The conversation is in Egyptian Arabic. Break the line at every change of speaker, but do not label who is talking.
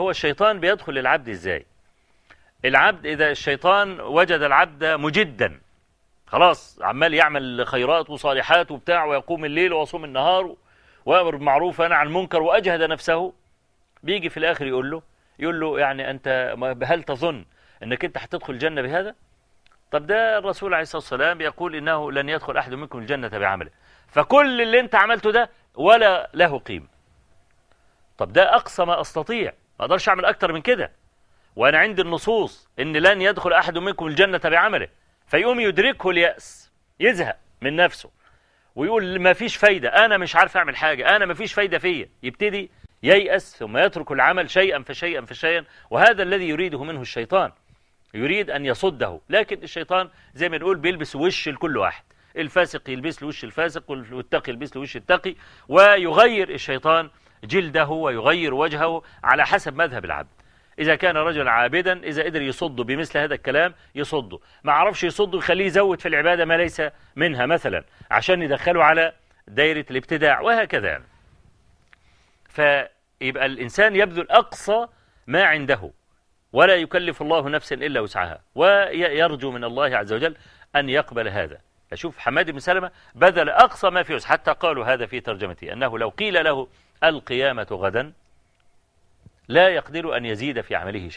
هو الشيطان بيدخل العبد ازاي العبد إذا الشيطان وجد العبد مجدا خلاص عمال يعمل خيرات وصالحات وبتاع ويقوم الليل ويصوم النهار ويأمر بالمعروف وينهى عن المنكر وأجهد نفسه بيجي في الآخر يقول له يقول له يعني أنت هل تظن أنك أنت هتدخل الجنة بهذا طب ده الرسول عليه الصلاة والسلام يقول إنه لن يدخل أحد منكم الجنة بعمله فكل اللي أنت عملته ده ولا له قيمة طب ده أقصى ما أستطيع ما أقدرش أعمل أكتر من كده وأنا عندي النصوص إن لن يدخل أحد منكم الجنة بعمله فيقوم يدركه اليأس يزهق من نفسه ويقول ما فيش فايدة أنا مش عارف أعمل حاجة أنا ما فيش فايدة فيا يبتدي ييأس ثم يترك العمل شيئا فشيئا فشيئا وهذا الذي يريده منه الشيطان يريد أن يصده لكن الشيطان زي ما نقول بيلبس وش لكل واحد الفاسق يلبس له وش الفاسق والتقي يلبس له وش التقي ويغير الشيطان جلده ويغير وجهه على حسب مذهب العبد إذا كان رجلا عابدا إذا قدر يصده بمثل هذا الكلام يصده ما عرفش يصده يخليه يزود في العبادة ما ليس منها مثلا عشان يدخله على دايرة الابتداع وهكذا يعني. فيبقى الإنسان يبذل أقصى ما عنده ولا يكلف الله نفسا إلا وسعها ويرجو من الله عز وجل أن يقبل هذا أشوف حماد بن سلمة بذل أقصى ما في وسع حتى قالوا هذا في ترجمتي أنه لو قيل له القيامة غدا لا يقدر أن يزيد في عمله شيء